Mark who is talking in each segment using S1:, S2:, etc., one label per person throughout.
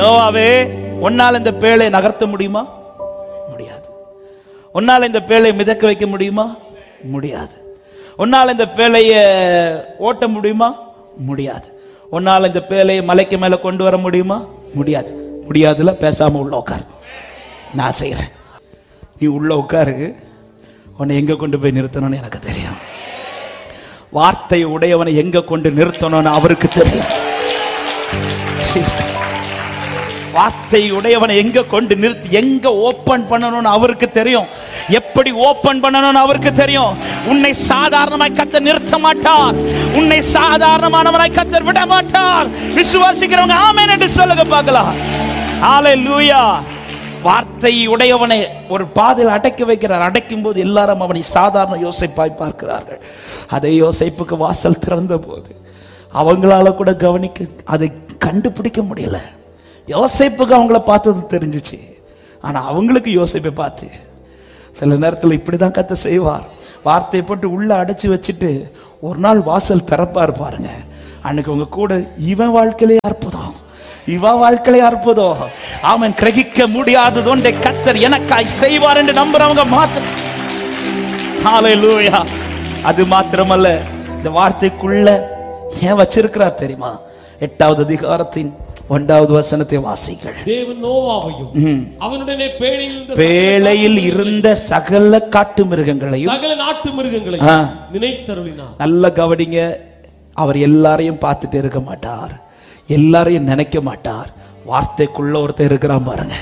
S1: நோவாவே உன்னால் இந்த பேழை நகர்த்த முடியுமா முடியாது உன்னால் இந்த பேழை மிதக்க வைக்க முடியுமா முடியாது உன்னால் இந்த பேழைய ஓட்ட முடியுமா முடியாது உன்னால் இந்த பேழையை மலைக்கு மேல கொண்டு வர முடியுமா முடியாது முடியாதுல பேசாம உள்ள உட்காரு நான் செய்யறேன் நீ உள்ள உட்காரு உன்னை எங்க கொண்டு போய் நிறுத்தணும்னு எனக்கு தெரியும் வார்த்தை உடையவனை எங்க கொண்டு நிறுத்தணும்னு அவருக்கு தெரியும் Jesus. வார்த்தை உடையவனை எங்க கொண்டு நிறுத்தி எங்க ஓபன் பண்ணணும்னு அவருக்கு தெரியும் எப்படி ஓபன் பண்ணணும்னு அவருக்கு தெரியும் உன்னை சாதாரணமாய் கத்த நிறுத்த மாட்டார் உன்னை சாதாரணமானவனாய் கத்தர் விட மாட்டார் விசுவாசிக்கிறவங்க ஆமென் என்று சொல்லுங்க பார்க்கலாம் ஹalleluya வார்த்தை உடையவனை ஒரு பாதையில் அடக்கி வைக்கிறார் அடைக்கும் போது எல்லாரும் அவனை சாதாரண யோசிப்பாய் பார்க்கிறார்கள் அதே யோசிப்புக்கு வாசல் திறந்த போது அவங்களால கூட கவனிக்க அதை கண்டுபிடிக்க முடியல யோசிப்புக்கு அவங்கள பார்த்தது தெரிஞ்சுச்சு ஆனா அவங்களுக்கு யோசிப்பை பார்த்து சில நேரத்தில் இப்படிதான் கத்த செய்வார் வார்த்தையை போட்டு உள்ள அடைச்சு வச்சுட்டு ஒரு நாள் வாசல் திறப்பார் பாருங்க அன்னைக்கு உங்க கூட இவன் வாழ்க்கையிலே அற்புதம் இவ வாழ்க்கையிலே அற்புதம் அவன் கிரகிக்க முடியாதது ஒன்றை கத்தர் எனக்காய் செய்வார் என்று நம்புறவங்க மாத்திரம் ஹalleluya அது மாத்திரமல்ல இந்த வார்த்தைக்குள்ள ஏன் வச்சிருக்கிறார் தெரியுமா எட்டாவது அதிகாரத்தின் ஒன்றாவது வசனத்தை வாசிங்கள்
S2: தேவன் நோவாவையும் அவனுடனே பேழையில் இருந்த
S1: வேளையில் இருந்த சகல காட்டு மிருகங்களையும்
S2: சகல நாட்டு
S1: ஆ.
S2: மிருகங்களையும் நினைத்தருளினார்
S1: நல்ல கவனிங்க அவர் எல்லாரையும் பார்த்துட்டு இருக்க மாட்டார் எல்லாரையும் நினைக்க மாட்டார் வார்த்தைக்குள்ள ஒருத்தர் இருக்கிறான் பாருங்க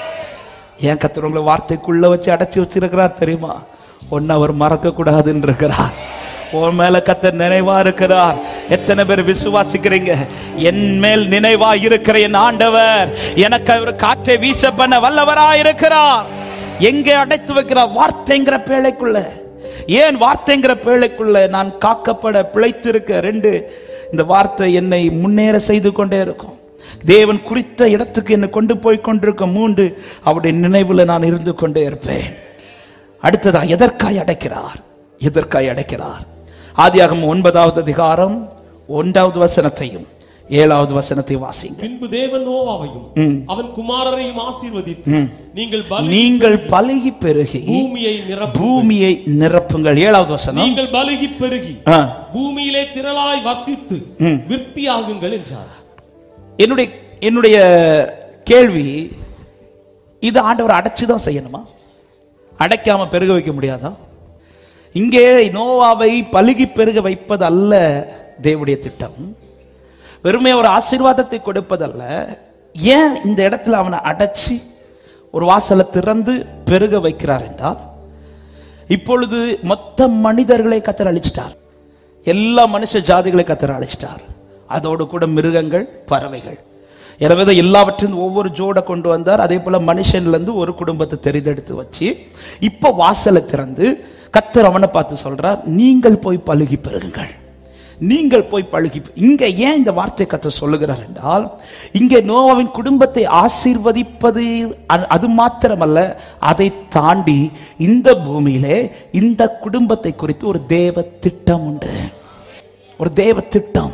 S1: ஏன் கத்துறவங்களை வார்த்தைக்குள்ள வச்சு அடைச்சி வச்சிருக்கிறார் தெரியுமா ஒன்னு அவர் மறக்க கூடாதுன்னு இருக்கிறார் உன் மேல கத்தர் நினைவா இருக்கிறார் எத்தனை பேர் விசுவாசிக்கிறீங்க என் மேல் நினைவா இருக்கிற என் ஆண்டவர் எனக்கு அவர் காற்றை வீச பண்ண வல்லவரா இருக்கிறார் எங்கே அடைத்து வைக்கிறார் வார்த்தைங்கிற பேழைக்குள்ள ஏன் வார்த்தைங்கிற பேழைக்குள்ள நான் காக்கப்பட பிழைத்திருக்க ரெண்டு இந்த வார்த்தை என்னை முன்னேற செய்து கொண்டே இருக்கும் தேவன் குறித்த இடத்துக்கு என்னை கொண்டு போய் கொண்டிருக்க மூன்று அவருடைய நினைவுல நான் இருந்து கொண்டே இருப்பேன் அடுத்ததா எதற்காய் அடைக்கிறார் எதற்காய் அடைக்கிறார் ஆதியாகமம் ஒன்பதாவது அதிகாரம் ஒன்றாவது வசனத்தையும் ஏழாவது வசனத்தை வாசிங்க
S2: பின்பு தேவன் நோவாவையும் அவன் குமாரரையும் ஆசீர்வதித்து நீங்கள் பலி
S1: நீங்கள் பலகி பெருகி
S2: பூமியை நிரப்பு
S1: பூமியை நிரப்புங்கள் ஏழாவது வசனம்
S2: நீங்கள் பலுகி பெருகி
S1: ஆ.
S2: பூமியிலே திரளாய் வர்த்தித்து விருத்தியாகுங்கள் என்றார்
S1: என்னுடைய என்னுடைய கேள்வி இது ஆண்டவர் அடைச்சு தான் செய்யணுமா அடைக்காம பெருக வைக்க முடியாதா இங்கே நோவாவை பலுகி பெருக வைப்பது அல்ல தேவனுடைய திட்டம் வெறுமே ஒரு ஆசீர்வாதத்தை கொடுப்பதல்ல ஏன் இந்த இடத்துல அவனை அடைச்சி ஒரு வாசலை திறந்து பெருக வைக்கிறார் என்றால் இப்பொழுது மொத்த மனிதர்களை கத்தர் அழிச்சிட்டார் எல்லா மனுஷ ஜாதிகளை கத்தர் அழிச்சிட்டார் அதோடு கூட மிருகங்கள் பறவைகள் எனவே தான் எல்லாவற்றிலும் ஒவ்வொரு ஜோட கொண்டு வந்தார் அதே போல மனுஷன்ல இருந்து ஒரு குடும்பத்தை தெரிந்தெடுத்து வச்சு இப்ப வாசலை திறந்து கத்தர் அவனை பார்த்து சொல்றார் நீங்கள் போய் பழுகி பெறுங்கள் நீங்கள் போய் பழுகி இங்க ஏன் இந்த வார்த்தை கத்த சொல்லுகிறார் என்றால் இங்கே நோவாவின் குடும்பத்தை ஆசீர்வதிப்பது அ- அது மாத்திரமல்ல அதை தாண்டி இந்த பூமியிலே இந்த குடும்பத்தை குறித்து ஒரு தேவ திட்டம் உண்டு ஒரு தேவ திட்டம்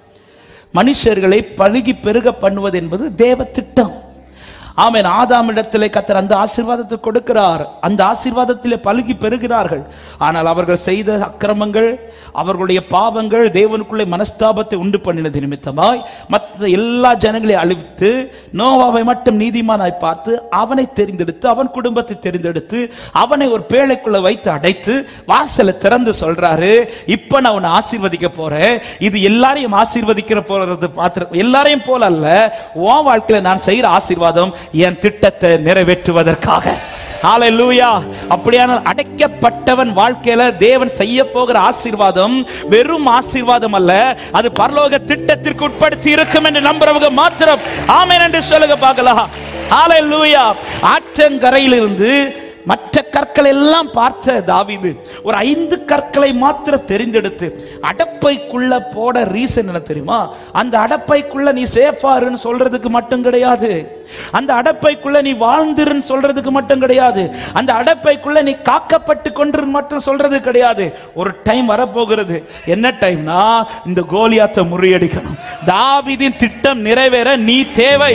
S1: மனுஷர்களை பழுகி பெருக பண்ணுவது என்பது தேவ திட்டம் ஆமென் ஆதாமிடத்திலே கத்தர் அந்த ஆசீர்வாதத்தை கொடுக்கிறார் அந்த ஆசீர்வாதத்திலே பழுகி பெறுகிறார்கள் ஆனால் அவர்கள் செய்த அக்கிரமங்கள் அவர்களுடைய பாவங்கள் தேவனுக்குள்ளே மனஸ்தாபத்தை உண்டு பண்ணினது நிமித்தமாய் மற்ற எல்லா ஜனங்களையும் அழித்து நோவாவை மட்டும் நீதிமானாய் பார்த்து அவனை தெரிந்தெடுத்து அவன் குடும்பத்தை தெரிந்தெடுத்து அவனை ஒரு பேழைக்குள்ள வைத்து அடைத்து வாசலை திறந்து சொல்றாரு இப்ப நான் உன்னை ஆசீர்வதிக்க போறேன் இது எல்லாரையும் ஆசீர்வதிக்கிற போறது பாத்திரம் எல்லாரையும் போல அல்ல உன் வாழ்க்கையில நான் செய்யற ஆசீர்வாதம் என் திட்டத்தை நிறைவேற்றுவதற்காக ஹalleluya அப்படியானால் அடைக்கப்பட்டவன் வாழ்க்கையில தேவன் செய்ய போகிற ஆசீர்வாதம் வெறும் ஆசீர்வாதம் அல்ல அது பரலோக திட்டத்திற்கு உட்படுத்தி இருக்கும் என்று நம்புறவங்க மாத்திரம் ஆமென் என்று சொல்லுங்க பார்க்கலாம் ஹalleluya ஆற்றங்கரையிலிருந்து மற்ற கற்களை எல்லாம் பார்த்த தாவீது ஒரு ஐந்து கற்களை மாத்திரம் தெரிந்தெடுத்து அடப்பைக்குள்ள போட ரீசன் என்ன தெரியுமா அந்த அடப்பைக்குள்ள நீ சேஃபாருன்னு சொல்றதுக்கு மட்டும் கிடையாது அந்த அடப்பைக்குள்ள நீ வாழ்ந்திருன்னு சொல்றதுக்கு மட்டும் கிடையாது அந்த அடப்பைக்குள்ள நீ காக்கப்பட்டு கொன்று மட்டும் சொல்றது கிடையாது ஒரு டைம் வரப்போகிறது என்ன டைம்னா இந்த கோலியாத்தை முறியடிக்கணும் தாவீதின் திட்டம் நிறைவேற நீ தேவை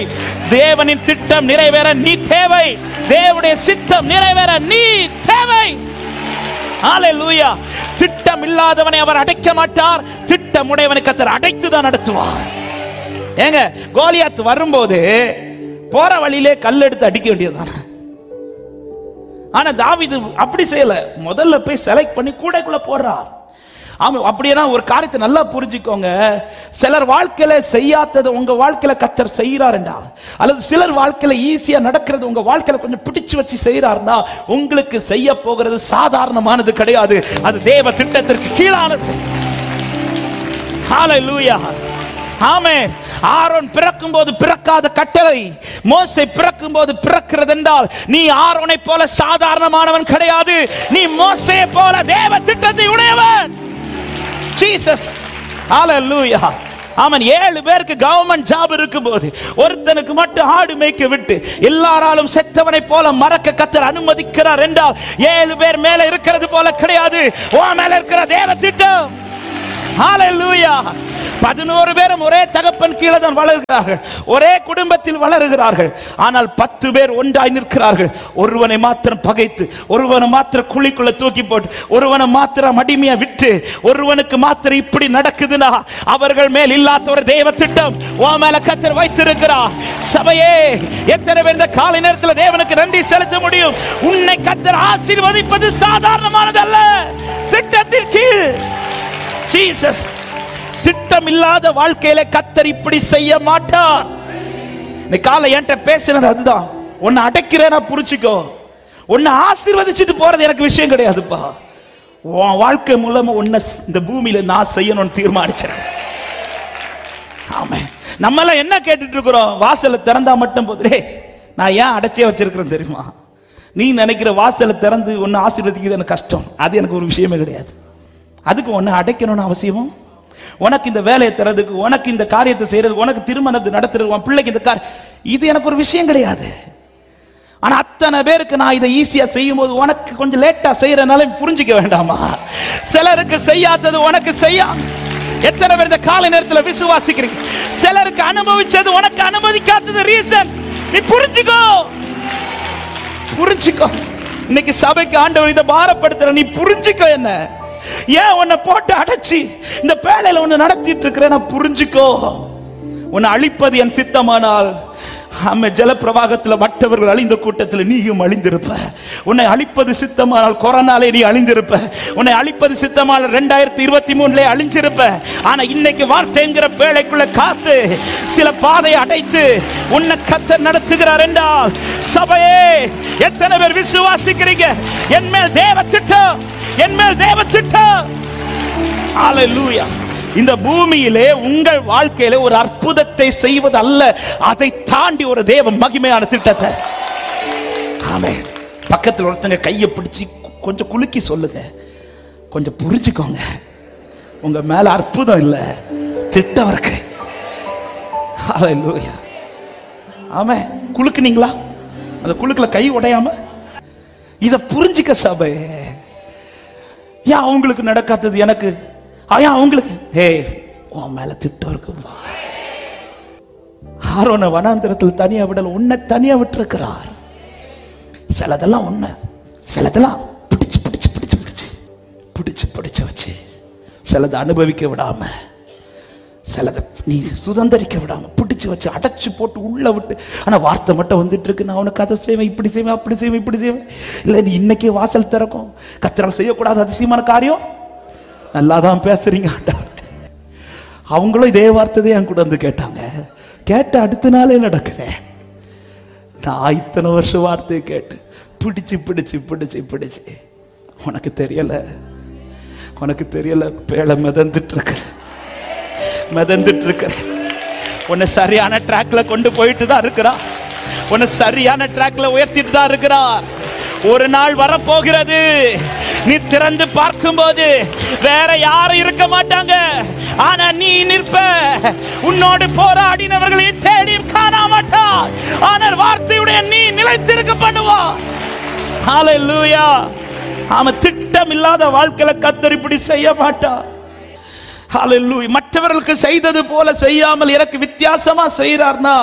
S1: தேவனின் திட்டம் நிறைவேற நீ தேவை தேவனுடைய சித்தம் நிறைவேற நீ தேவை ஹalleluya திட்டம் இல்லாதவனை அவர் அடைக்க மாட்டார் திட்டம் உடையவனை கத்தர் அடைத்து தான் நடத்துவார் ஏங்க கோலியாத் வரும்போது போற வழியிலே கல் எடுத்து அடிக்க வேண்டியதுதானே ஆனா தாவீது அப்படி செய்யல முதல்ல போய் செலக்ட் பண்ணி கூடைக்குள்ள போடுறார் ஆமா அப்படின்னா ஒரு காரியத்தை நல்லா புரிஞ்சுக்கோங்க சிலர் வாழ்க்கையில செய்யாததை உங்க வாழ்க்கையில கத்தர் செய்யறாருண்டா அல்லது சிலர் வாழ்க்கையில ஈஸியா நடக்கிறது உங்க வாழ்க்கையில கொஞ்சம் பிடிச்சு வச்சு செய்யறாருன்னா உங்களுக்கு செய்ய போகிறது சாதாரணமானது கிடையாது அது தேவ திட்டத்திற்கு கீழானது ஹalleluya ஆமென் ஆரோன் பிறக்கும் போது பிறக்காத கட்டளை மோசே பிறக்கும் போது பிறக்கிறது என்றால் நீ ஆரோனை போல சாதாரணமானவன் கிடையாது நீ மோசே போல தேவ திட்டத்தை உடையவன் ஜீசஸ் ஹalleluya அவன் ஏழு பேருக்கு கவர்மெண்ட் ஜாப் இருக்கும்போது ஒருத்தனுக்கு மட்டும் ஆடு மேய்க்க விட்டு எல்லாராலும் செத்தவனை போல மறக்க கத்தர் அனுமதிக்கிறார் என்றால் ஏழு பேர் மேல இருக்கிறது போல கிடையாது உன் மேல இருக்கிற தேவ திட்டம் ஹalleluya பதினோரு பேரும் ஒரே தகப்பன் கீழே தான் வளர்கிறார்கள் ஒரே குடும்பத்தில் வளருகிறார்கள் ஆனால் பத்து பேர் ஒன்றாய் நிற்கிறார்கள் ஒருவனை மாத்திரம் பகைத்து ஒருவனை மாத்திரம் குழிக்குள்ள தூக்கி போட்டு ஒருவனை மாத்திரம் அடிமையா விட்டு ஒருவனுக்கு மாத்திரம் இப்படி நடக்குதுன்னா அவர்கள் மேல் இல்லாத ஒரு தேவ திட்டம் உன் மேல கத்தர் வைத்திருக்கிறார் சபையே எத்தனை பேர் இந்த காலை நேரத்தில் தேவனுக்கு நன்றி செலுத்த முடியும் உன்னை கத்தர் ஆசீர்வதிப்பது சாதாரணமானதல்ல திட்டத்தின் கீழ் ஜீசஸ் திட்டம் இல்லாத வாழ்க்கையில கத்தர் இப்படி செய்ய மாட்டார் இந்த காலை என்கிட்ட பேசினது அதுதான் உன்னை அடைக்கிறேன்னா புரிச்சுக்கோ உன்னை ஆசீர்வதிச்சுட்டு போறது எனக்கு விஷயம் கிடையாதுப்பா உன் வாழ்க்கை மூலமா உன்னை இந்த பூமியில நான் செய்யணும்னு தீர்மானிச்சேன் ஆமே நம்ம எல்லாம் என்ன கேட்டுட்டு இருக்கிறோம் வாசலை திறந்தா மட்டும் போதுலே நான் ஏன் அடைச்சே வச்சிருக்கிறேன் தெரியுமா நீ நினைக்கிற வாசலை திறந்து ஒன்னு ஆசீர்வதிக்கிறது எனக்கு கஷ்டம் அது எனக்கு ஒரு விஷயமே கிடையாது அதுக்கு ஒன்னு அடைக்கணும்னு அவசியமும் உனக்கு இந்த வேலையை தரதுக்கு உனக்கு இந்த காரியத்தை செய்யறதுக்கு உனக்கு திருமணத்தை நடத்துறது உன் பிள்ளைக்கு இந்த கார் இது எனக்கு ஒரு விஷயம் கிடையாது ஆனா அத்தனை பேருக்கு நான் இதை ஈஸியா செய்யும் போது உனக்கு கொஞ்சம் லேட்டா செய்யறதுனால புரிஞ்சுக்க வேண்டாமா சிலருக்கு செய்யாதது உனக்கு செய்யா எத்தனை பேர் இந்த காலை நேரத்துல விசுவாசிக்கிறீங்க சிலருக்கு அனுபவிச்சது உனக்கு அனுமதிக்காதது ரீசன் நீ புரிஞ்சுக்கோ புரிஞ்சுக்கோ இன்னைக்கு சபைக்கு ஆண்டவர் இதை பாரப்படுத்துற நீ புரிஞ்சுக்கோ என்ன ஏன் உன்னை போட்டு அடைச்சி இந்த பேழையில உன்னை நடத்திட்டு இருக்கிற நான் புரிஞ்சுக்கோ உன்னை அழிப்பது என் சித்தமானால் ஆமே ஜலப்பிரவாகத்துல மற்றவர்கள் அழிந்த கூட்டத்தில் நீயும் அழிந்திருப்ப உன்னை அழிப்பது சித்தமானால் கொரோனாலே நீ அழிந்திருப்ப உன்னை அழிப்பது சித்தமானால் ரெண்டாயிரத்தி இருபத்தி மூணுல அழிஞ்சிருப்ப ஆனா இன்னைக்கு வார்த்தைங்கிற பேழைக்குள்ள காத்து சில பாதையை அடைத்து உன்னை கத்த நடத்துகிறார் என்றால் சபையே எத்தனை பேர் விசுவாசிக்கிறீங்க என் மேல் தேவ திட்டம் என் மேல் தேவ திட்டம் ஹalleluya இந்த பூமியிலே உங்கள் வாழ்க்கையில ஒரு அற்புதத்தை செய்வது அல்ல அதை தாண்டி ஒரு தேவ மகிமையான திட்டத்தை ஆமே பக்கத்தில் ஒருத்தங்க கையை பிடிச்சு கு- கொஞ்சம் குலுக்கி சொல்லுங்க கொஞ்சம் புரிஞ்சுக்கோங்க உங்க மேல அற்புதம் இல்ல திட்டம் இருக்கு ஹalleluya ஆமே குலுக்குனீங்களா அந்த குலுக்குல கை உடையாம இத புரிஞ்சுக்க சபை ஏன் அவங்களுக்கு நடக்காதது எனக்கு ஏன் அவங்களுக்கு ஹே உன் மேல திட்டம் இருக்குப்பா ஆரோன வனாந்திரத்தில் தனியா விடல உன்னை தனியா விட்டிருக்கிறார் சிலதெல்லாம் உன்னை சிலதெல்லாம் பிடிச்சு பிடிச்சு பிடிச்சு பிடிச்சு பிடிச்சு பிடிச்சு வச்சு சிலதை அனுபவிக்க விடாம சிலதை நீ சுதந்திரிக்க விடாம பிடிச்சு வச்சு அடைச்சு போட்டு உள்ள விட்டு ஆனா வார்த்தை மட்டும் வந்துட்டு இருக்கு நான் உனக்கு அதை செய்வேன் இப்படி செய்வேன் அப்படி செய்வேன் இப்படி செய்வேன் இல்லை நீ இன்னைக்கே வாசல் திறக்கும் கத்திரால் செய்யக்கூடாத அதிசயமான காரியம் நல்லா தான் பேசுறீங்க ஆண்டவர் அவங்களும் இதே வார்த்தை தான் என் கூட வந்து கேட்டாங்க கேட்ட அடுத்த நாளே நடக்குதே நான் இத்தனை வருஷம் வார்த்தையை கேட்டு பிடிச்சு பிடிச்சு பிடிச்சு பிடிச்சு உனக்கு தெரியல உனக்கு தெரியல பேழ மிதந்துட்டு இருக்கு மிதந்துட்டு இருக்கிற உன்னை சரியான ட்ராக்ல கொண்டு போயிட்டு தான் இருக்கிறா உன்னை சரியான ட்ராக்ல உயர்த்திட்டு தான் இருக்கிறா ஒரு நாள் வரப்போகிறது நீ திறந்து பார்க்கும்போது வேற யாரும் இருக்க மாட்டாங்க ஆனா நீ நிற்ப உன்னோடு போராடினவர்களை தேடியும் காண மாட்டாய் ஆனால் வார்த்தையுடைய நீ நிலைத்திருக்க பண்ணுவா ஹalleluya அவன் திட்டம் இல்லாத வாழ்க்கையில கத்தர் இப்படி செய்ய மாட்டார் ஹalleluya மற்றவர்களுக்கு செய்தது போல செய்யாமல் எனக்கு வித்தியாசமா செய்றார்னா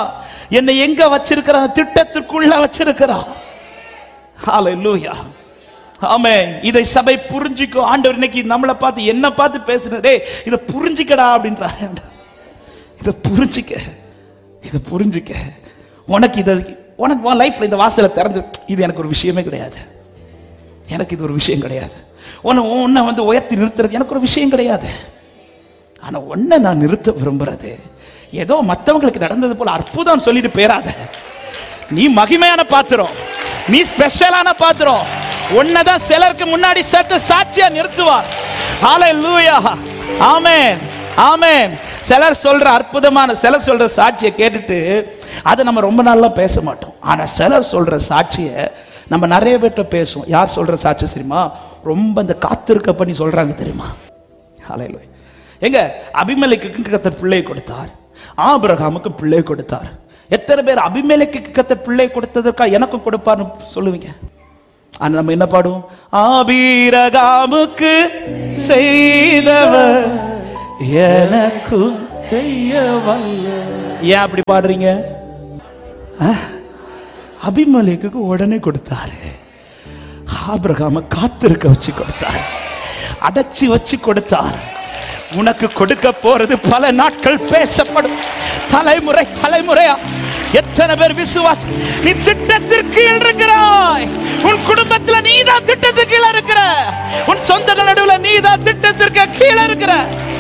S1: என்னை எங்க வச்சிருக்கிறார் திட்டத்துக்குள்ள வச்சிருக்கிறார் ஹalleluya ஆமென் இதை சபை புரிஞ்சுக்கும் ஆண்டவர் இன்னைக்கு நம்மளை பார்த்து என்ன பார்த்து பேசுறதே இதை புரிஞ்சுக்கடா அப்படின்றாரு ஆண்டவர். இதை புரிஞ்சுக்க இதை புரிஞ்சுக்க உனக்கு இதை உனக்கு உன் லைஃப்ல இந்த வாசலை திறந்து இது எனக்கு ஒரு விஷயமே கிடையாது எனக்கு இது ஒரு விஷயம் கிடையாது உன்னை உன்னை வந்து உயர்த்தி நிறுத்துறது எனக்கு ஒரு விஷயம் கிடையாது ஆனா உன்னை நான் நிறுத்த விரும்புறது ஏதோ மத்தவங்களுக்கு நடந்தது போல அற்புதம் சொல்லிட்டு பேராத நீ மகிமையான பாத்திரம் நீ ஸ்பெஷலான பாத்திரம் உன்னதான் சிலருக்கு முன்னாடி சேர்த்து சாட்சியா நிறுத்துவார் ஹalleluya ஆமென் ஆமென் சிலர் சொல்ற அற்புதமான சிலர் சொல்ற சாட்சியை கேட்டுட்டு அதை நம்ம ரொம்ப நாள்லாம் பேச மாட்டோம் ஆனா சிலர் சொல்ற சாட்சியை நம்ம நிறைய பேர்கிட்ட பேசுவோம் யார் சொல்ற சாட்சி தெரியுமா ரொம்ப இந்த காத்திருக்க பண்ணி சொல்றாங்க தெரியுமா ஹalleluya எங்க அபிமெலேக்குக்கு கத்தர் பிள்ளை கொடுத்தார் ஆபிரகாமுக்கு பிள்ளை கொடுத்தார் எத்தனை பேர் அபிமெலேக்கு கத்தர் பிள்ளை கொடுத்ததற்கா எனக்கும் கொடுப்பார்னு சொல்லுவீங்க ஆனா நம்ம என்ன பாடுவோம் ஆபீரகாமுக்கு செய்தவர் எனக்கும்
S2: செய்ய வல்ல
S1: ஏன் அப்படி பாடுறீங்க அஹ், அபிமெலேக்குக்கு உடனே கொடுத்தாரு ஆபிரகாம காத்திருக்க வச்சு கொடுத்தார் அடைச்சி வச்சு கொடுத்தார் உனக்கு கொடுக்க போறது பல நாட்கள் பேசப்படும் தலைமுறை தலைமுறையா எத்தனை பேர் விசுவாசி நீ திட்டத்திற்கு கீழ் இருக்கிறாய் உன் குடும்பத்துல நீதான் திட்டத்துக்கு கீழ இருக்கிற உன் சொந்தங்கள் நடுவுல நீதான் திட்டத்திற்கு கீழ இருக்கிற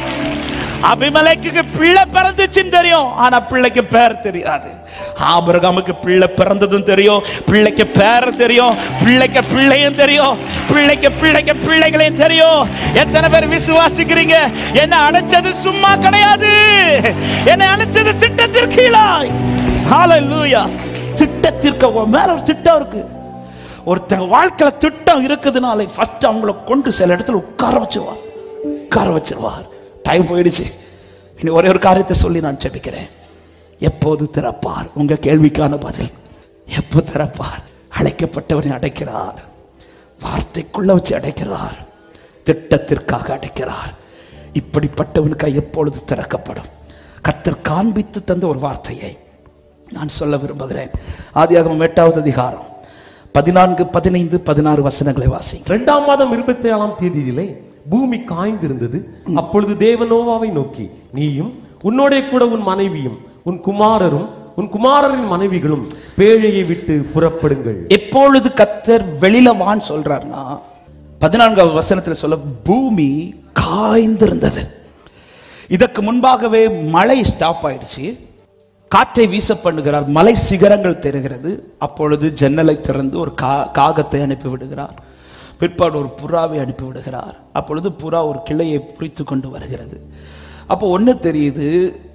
S1: அபிமலைக்கு பிள்ளை பிறந்துச்சுன்னு தெரியும் ஆனா பிள்ளைக்கு பேர் தெரியாது ஆபிரகாமுக்கு பிள்ளை பிறந்ததும் தெரியும் பிள்ளைக்கு பேர் தெரியும் பிள்ளைக்கு பிள்ளையும் தெரியும் பிள்ளைக்கு பிள்ளைக்கு பிள்ளைகளையும் தெரியும் எத்தனை பேர் விசுவாசிக்கிறீங்க என்ன அழைச்சது சும்மா கிடையாது என்னை அழைச்சது திட்டத்திற்கு கீழாய் ஹalleluya திட்டத்திற்கு உன் மேல ஒரு திட்டம் இருக்கு ஒருத்தன் வாழ்க்கையில திட்டம் இருக்குதுனாலே ஃபர்ஸ்ட் அவங்கள கொண்டு சில இடத்துல உட்கார வச்சிருவார் உட்கார வச்சிருவார் டைம் போயிடுச்சு இனி ஒரே ஒரு காரியத்தை சொல்லி நான் ஜெபிக்கிறேன் எப்போது திறப்பார் உங்க கேள்விக்கான பதில் எப்போ திறப்பார் அழைக்கப்பட்டவனை அடைக்கிறார் வார்த்தைக்குள்ள வச்சு அடைக்கிறார் திட்டத்திற்காக அடைக்கிறார் இப்படிப்பட்டவனுக்கு எப்பொழுது திறக்கப்படும் கத்தர் காண்பித்து தந்த ஒரு வார்த்தையை நான் சொல்ல விரும்புகிறேன் ஆதியாகமம் எட்டாவது அதிகாரம் பதினான்கு பதினைந்து பதினாறு வசனங்களை வாசிங்க
S2: இரண்டாம் மாதம் இருபத்தி ஏழாம் தேதியிலே பூமி காய்ந்திருந்தது அப்பொழுது தேவ நோவாவை நோக்கி நீயும் உன்னோடே கூட உன் மனைவியும் உன் குமாரரும் உன் குமாரரின் மனைவிகளும் பேழையை விட்டு புறப்படுங்கள்
S1: எப்பொழுது கத்தர் வெளியில வான்னு சொல்றாருன்னா பதினான்காவது வசனத்துல சொல்ல பூமி காய்ந்திருந்தது இதற்கு முன்பாகவே மழை ஸ்டாப் ஆயிடுச்சு காற்றை வீச பண்ணுகிறார் மலை சிகரங்கள் தெரிகிறது அப்பொழுது ஜன்னலை திறந்து ஒரு கா காகத்தை அனுப்பி விடுகிறார் பிற்பாடு ஒரு புறாவை அனுப்பி விடுகிறார் அப்பொழுது புறா ஒரு கிளையை பிடித்து கொண்டு வருகிறது அப்போ ஒன்று தெரியுது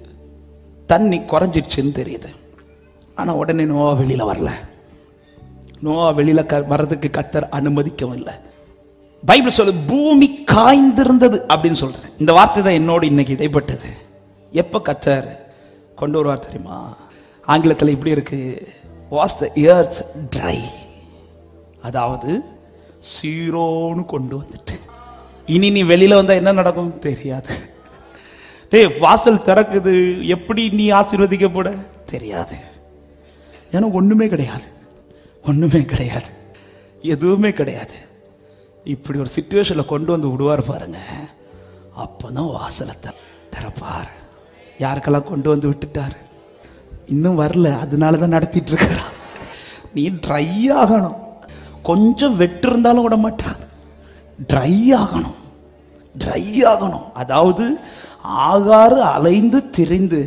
S1: தண்ணி குறைஞ்சிடுச்சுன்னு தெரியுது ஆனா உடனே நோவா வெளியில வரல நோவா வெளியில க வர்றதுக்கு கத்தர் அனுமதிக்கவும் இல்லை பைபிள் சொல்லு பூமி காய்ந்திருந்தது அப்படின்னு சொல்றேன் இந்த வார்த்தை தான் என்னோடு இன்னைக்கு இடைப்பட்டது எப்போ கத்தர் கொண்டு வருவார் தெரியுமா ஆங்கிலத்தில் இப்படி இருக்கு வாஸ் த earth ட்ரை அதாவது சீரோன்னு கொண்டு வந்துட்டு இனி நீ வெளியில வந்தா என்ன நடக்கும் தெரியாது டேய் வாசல் திறக்குது எப்படி நீ ஆசீர்வதிக்கப்பட தெரியாது ஏன்னா ஒண்ணுமே கிடையாது ஒண்ணுமே கிடையாது எதுவுமே கிடையாது இப்படி ஒரு சுச்சுவேஷன்ல கொண்டு வந்து விடுவார் பாருங்க அப்பதான் வாசலை த- திறப்பார் யாருக்கெல்லாம் கொண்டு வந்து விட்டுட்டார் இன்னும் வரல அதனால தான் நடத்திட்டு இருக்கிறார் நீ ட்ரை ஆகணும் கொஞ்சம் வெட்டு இருந்தாலும் விட மாட்டார் ட்ரை ஆகணும் ட்ரை ஆகணும் அதாவது ஆகாறு அலைந்து திரிந்து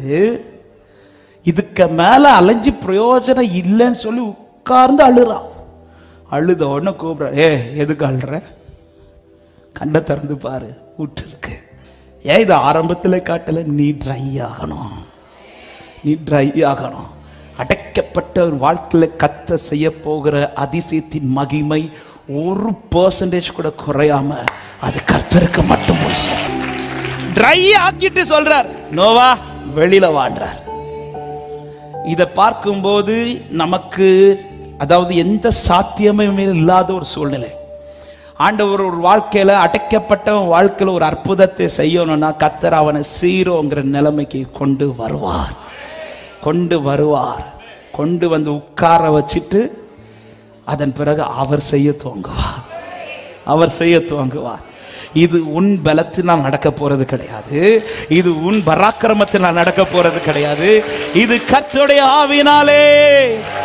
S1: இதுக்கு மேல அலைஞ்சு பிரயோஜனம் இல்லைன்னு சொல்லி உட்கார்ந்து அழுறான் அழுத உடனே கூப்பிடுற ஏ எதுக்கு அழுற கண்ணை திறந்து பாரு விட்டு இருக்கு ஏன் இது ஆரம்பத்தில் காட்டல நீ ட்ரை ஆகணும் நீ ட்ரை ஆகணும் அடைக்கப்பட்ட ஒரு வாழ்க்கையில கத்த செய்ய போகிற அதிசயத்தின் மகிமை ஒரு பர்சன்டேஜ் கூட குறையாம அது கர்த்தருக்கு மட்டும் போய் சேரும். ட்ரை ஆக்கிட்டு சொல்றார் நோவா வெளியில வான்றார் இதை பார்க்கும்போது நமக்கு அதாவது எந்த சாத்தியமுமே இல்லாத ஒரு சூழ்நிலை ஆண்டவர் ஒரு வாழ்க்கையில அடைக்கப்பட்ட வாழ்க்கையில ஒரு அற்புதத்தை செய்யணும்னா கத்தர் அவனை சீரோங்கிற நிலைமைக்கு கொண்டு வருவார் கொண்டு வருவார் கொண்டு வந்து உட்கார வச்சிட்டு அதன் பிறகு அவர் செய்ய துவங்குவார் அவர் செய்ய துவங்குவார் இது உன் பலத்தினால் நடக்க போறது கிடையாது இது உன் பராக்கிரமத்தினால் நடக்க போறது கிடையாது இது கர்த்தருடைய ஆவினாலே